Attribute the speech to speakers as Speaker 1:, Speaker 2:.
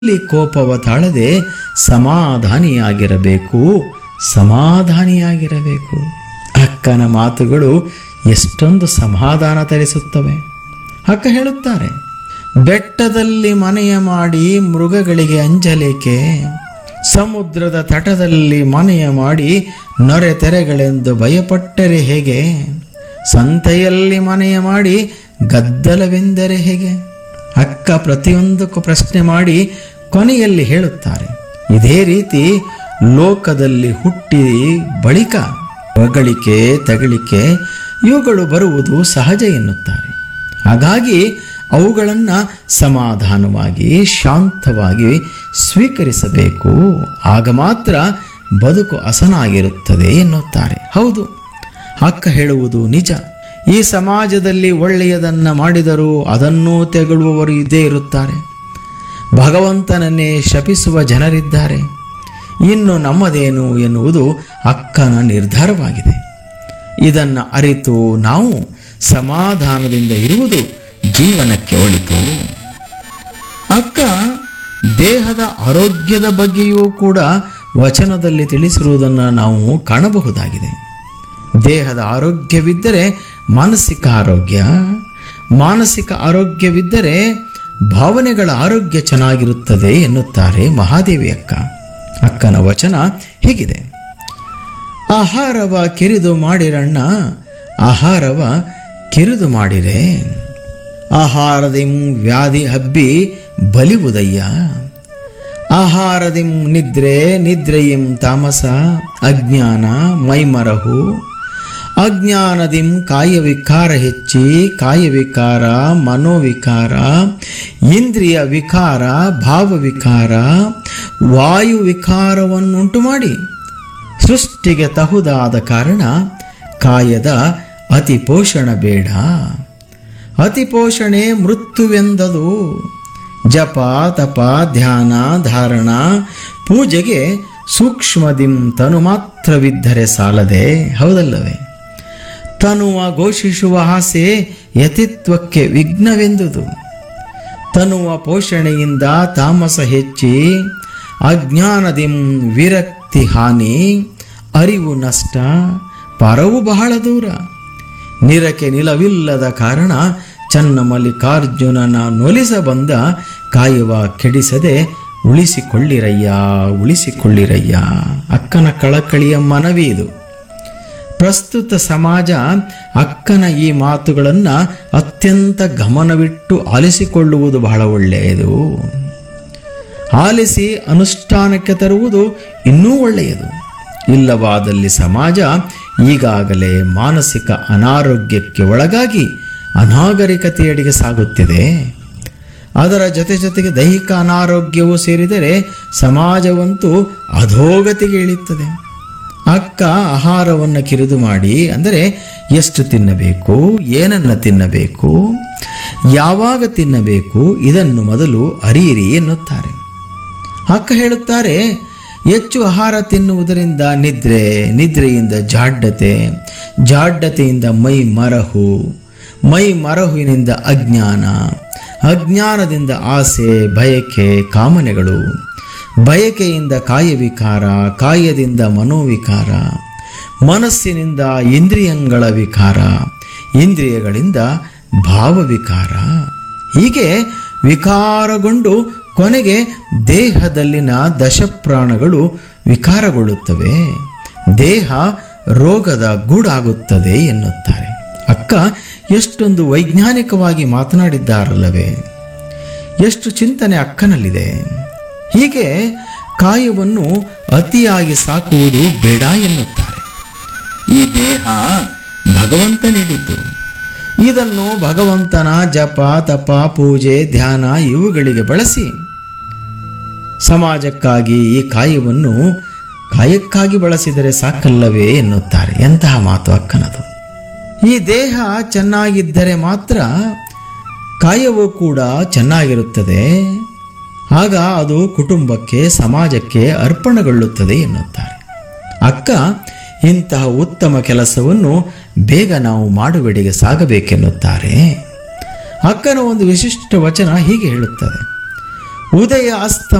Speaker 1: ಇಲ್ಲಿ ಕೋಪವ ತಾಳದೆ ಸಮಾಧಾನಿಯಾಗಿರಬೇಕು ಸಮಾಧಾನಿಯಾಗಿರಬೇಕು ಅಕ್ಕನ ಮಾತುಗಳು ಎಷ್ಟೊಂದು ಸಮಾಧಾನ ತರಿಸುತ್ತವೆ ಅಕ್ಕ ಹೇಳುತ್ತಾರೆ ಬೆಟ್ಟದಲ್ಲಿ ಮನೆಯ ಮಾಡಿ ಮೃಗಗಳಿಗೆ ಅಂಜಲೇಕೆ ಸಮುದ್ರದ ತಟದಲ್ಲಿ ಮನೆಯ ಮಾಡಿ ನೊರೆ ತೆರೆಗಳೆಂದು ಭಯಪಟ್ಟರೆ ಹೇಗೆ ಸಂತೆಯಲ್ಲಿ ಮನೆಯ ಮಾಡಿ ಗದ್ದಲವೆಂದರೆ ಹೇಗೆ ಅಕ್ಕ ಪ್ರತಿಯೊಂದಕ್ಕೂ ಪ್ರಶ್ನೆ ಮಾಡಿ ಕೊನೆಯಲ್ಲಿ ಹೇಳುತ್ತಾರೆ ಇದೇ ರೀತಿ ಲೋಕದಲ್ಲಿ ಹುಟ್ಟಿ ಬಳಿಕ ಹೊಗಳಿಕೆ ತಗಳಿಕೆ ಇವುಗಳು ಬರುವುದು ಸಹಜ ಎನ್ನುತ್ತಾರೆ ಹಾಗಾಗಿ ಅವುಗಳನ್ನು ಸಮಾಧಾನವಾಗಿ ಶಾಂತವಾಗಿ ಸ್ವೀಕರಿಸಬೇಕು ಆಗ ಮಾತ್ರ ಬದುಕು ಹಸನಾಗಿರುತ್ತದೆ ಎನ್ನುತ್ತಾರೆ ಹೌದು ಅಕ್ಕ ಹೇಳುವುದು ನಿಜ ಈ ಸಮಾಜದಲ್ಲಿ ಒಳ್ಳೆಯದನ್ನ ಮಾಡಿದರೂ ಅದನ್ನೂ ತೆಗಳುವವರು ಇದ್ದೇ ಇರುತ್ತಾರೆ ಭಗವಂತನನ್ನೇ ಶಪಿಸುವ ಜನರಿದ್ದಾರೆ ಇನ್ನು ನಮ್ಮದೇನು ಎನ್ನುವುದು ಅಕ್ಕನ ನಿರ್ಧಾರವಾಗಿದೆ ಇದನ್ನು ಅರಿತು ನಾವು ಸಮಾಧಾನದಿಂದ ಇರುವುದು ಜೀವನಕ್ಕೆ ಒಳಿತು ಅಕ್ಕ ದೇಹದ ಆರೋಗ್ಯದ ಬಗ್ಗೆಯೂ ಕೂಡ ವಚನದಲ್ಲಿ ತಿಳಿಸಿರುವುದನ್ನು ನಾವು ಕಾಣಬಹುದಾಗಿದೆ ದೇಹದ ಆರೋಗ್ಯವಿದ್ದರೆ ಮಾನಸಿಕ ಆರೋಗ್ಯ ಮಾನಸಿಕ ಆರೋಗ್ಯವಿದ್ದರೆ ಭಾವನೆಗಳ ಆರೋಗ್ಯ ಚೆನ್ನಾಗಿರುತ್ತದೆ ಎನ್ನುತ್ತಾರೆ ಮಹಾದೇವಿ ಅಕ್ಕ ಅಕ್ಕನ ವಚನ ಹೀಗಿದೆ ಆಹಾರವ ಕಿರಿದು ಮಾಡಿರಣ್ಣ ಆಹಾರವ ಕಿರಿದು ಮಾಡಿರೆ ಆಹಾರದಿಂ ವ್ಯಾಧಿ ಹಬ್ಬಿ ಬಲಿವುದಯ್ಯ ಆಹಾರದಿಂ ನಿದ್ರೆ ನಿದ್ರೆಯಿಂ ತಾಮಸ ಅಜ್ಞಾನ ಮೈಮರಹು ಅಜ್ಞಾನದಿಂ ಕಾಯವಿಕಾರ ಹೆಚ್ಚಿ ಕಾಯವಿಕಾರ ಮನೋವಿಕಾರ ಇಂದ್ರಿಯ ವಿಕಾರ ಭಾವವಿಕಾರ ವಾಯು ವಿಕಾರವನ್ನುಂಟು ಮಾಡಿ ಸೃಷ್ಟಿಗೆ ತಹುದಾದ ಕಾರಣ ಕಾಯದ ಅತಿ ಪೋಷಣ ಬೇಡ ಅತಿ ಪೋಷಣೆ ಮೃತ್ಯುವೆಂದದು ಜಪ ತಪ ಧ್ಯಾನ ಧಾರಣ ಪೂಜೆಗೆ ಸೂಕ್ಷ್ಮದಿಂ ತನು ಮಾತ್ರವಿದ್ದರೆ ಸಾಲದೆ ಹೌದಲ್ಲವೇ ತನುವ ಘೋಷಿಸುವ ಆಸೆ ಯತಿತ್ವಕ್ಕೆ ವಿಘ್ನವೆಂದುದು ತನುವ ಪೋಷಣೆಯಿಂದ ತಾಮಸ ಹೆಚ್ಚಿ ಅಜ್ಞಾನದಿಂ ವಿರಕ್ತಿ ಹಾನಿ ಅರಿವು ನಷ್ಟ ಪರವು ಬಹಳ ದೂರ ನಿರಕೆ ನಿಲವಿಲ್ಲದ ಕಾರಣ ಚನ್ನ ಮಲ್ಲಿಕಾರ್ಜುನನ ನೊಲಿಸ ಬಂದ ಕಾಯುವ ಕೆಡಿಸದೆ ಉಳಿಸಿಕೊಳ್ಳಿರಯ್ಯ ಉಳಿಸಿಕೊಳ್ಳಿರಯ್ಯ ಅಕ್ಕನ ಕಳಕಳಿಯ ಮನವಿ ಇದು ಪ್ರಸ್ತುತ ಸಮಾಜ ಅಕ್ಕನ ಈ ಮಾತುಗಳನ್ನು ಅತ್ಯಂತ ಗಮನವಿಟ್ಟು ಆಲಿಸಿಕೊಳ್ಳುವುದು ಬಹಳ ಒಳ್ಳೆಯದು ಆಲಿಸಿ ಅನುಷ್ಠಾನಕ್ಕೆ ತರುವುದು ಇನ್ನೂ ಒಳ್ಳೆಯದು ಇಲ್ಲವಾದಲ್ಲಿ ಸಮಾಜ ಈಗಾಗಲೇ ಮಾನಸಿಕ ಅನಾರೋಗ್ಯಕ್ಕೆ ಒಳಗಾಗಿ ಅನಾಗರಿಕತೆಯಡೆಗೆ ಸಾಗುತ್ತಿದೆ ಅದರ ಜೊತೆ ಜೊತೆಗೆ ದೈಹಿಕ ಅನಾರೋಗ್ಯವೂ ಸೇರಿದರೆ ಸಮಾಜವಂತೂ ಅಧೋಗತಿಗೆ ಇಳಿಯುತ್ತದೆ ಅಕ್ಕ ಆಹಾರವನ್ನು ಕಿರಿದು ಮಾಡಿ ಅಂದರೆ ಎಷ್ಟು ತಿನ್ನಬೇಕು ಏನನ್ನು ತಿನ್ನಬೇಕು ಯಾವಾಗ ತಿನ್ನಬೇಕು ಇದನ್ನು ಮೊದಲು ಅರಿಯಿರಿ ಎನ್ನುತ್ತಾರೆ ಅಕ್ಕ ಹೇಳುತ್ತಾರೆ ಹೆಚ್ಚು ಆಹಾರ ತಿನ್ನುವುದರಿಂದ ನಿದ್ರೆ ನಿದ್ರೆಯಿಂದ ಜಾಡ್ಡತೆ ಜಾಡ್ಡತೆಯಿಂದ ಮೈ ಮರಹು ಮೈ ಮರಹುವಿನಿಂದ ಅಜ್ಞಾನ ಅಜ್ಞಾನದಿಂದ ಆಸೆ ಬಯಕೆ ಕಾಮನೆಗಳು ಬಯಕೆಯಿಂದ ಕಾಯವಿಕಾರ ಕಾಯದಿಂದ ಮನೋವಿಕಾರ ಮನಸ್ಸಿನಿಂದ ಇಂದ್ರಿಯಗಳ ವಿಕಾರ ಇಂದ್ರಿಯಗಳಿಂದ ಭಾವವಿಕಾರ ಹೀಗೆ ವಿಕಾರಗೊಂಡು ಕೊನೆಗೆ ದೇಹದಲ್ಲಿನ ದಶಪ್ರಾಣಗಳು ವಿಕಾರಗೊಳ್ಳುತ್ತವೆ ದೇಹ ರೋಗದ ಗೂಡಾಗುತ್ತದೆ ಎನ್ನುತ್ತಾರೆ ಅಕ್ಕ ಎಷ್ಟೊಂದು ವೈಜ್ಞಾನಿಕವಾಗಿ ಮಾತನಾಡಿದ್ದಾರಲ್ಲವೇ ಎಷ್ಟು ಚಿಂತನೆ ಅಕ್ಕನಲ್ಲಿದೆ ಹೀಗೆ ಕಾಯವನ್ನು ಅತಿಯಾಗಿ ಸಾಕುವುದು ಬೇಡ ಎನ್ನುತ್ತಾರೆ ಈ ದೇಹ ಭಗವಂತ ನೀಡಿದ್ದು ಇದನ್ನು ಭಗವಂತನ ಜಪ ತಪ ಪೂಜೆ ಧ್ಯಾನ ಇವುಗಳಿಗೆ ಬಳಸಿ ಸಮಾಜಕ್ಕಾಗಿ ಈ ಕಾಯವನ್ನು ಕಾಯಕ್ಕಾಗಿ ಬಳಸಿದರೆ ಸಾಕಲ್ಲವೇ ಎನ್ನುತ್ತಾರೆ ಎಂತಹ ಮಾತು ಅಕ್ಕನದು ಈ ದೇಹ ಚೆನ್ನಾಗಿದ್ದರೆ ಮಾತ್ರ ಕಾಯವು ಕೂಡ ಚೆನ್ನಾಗಿರುತ್ತದೆ ಆಗ ಅದು ಕುಟುಂಬಕ್ಕೆ ಸಮಾಜಕ್ಕೆ ಅರ್ಪಣೆಗೊಳ್ಳುತ್ತದೆ ಎನ್ನುತ್ತಾರೆ ಅಕ್ಕ ಇಂತಹ ಉತ್ತಮ ಕೆಲಸವನ್ನು ಬೇಗ ನಾವು ಮಾಡುವೆಡೆಗೆ ಸಾಗಬೇಕೆನ್ನುತ್ತಾರೆ ಅಕ್ಕನ ಒಂದು ವಿಶಿಷ್ಟ ವಚನ ಹೀಗೆ ಹೇಳುತ್ತದೆ ಉದಯ ಅಸ್ತ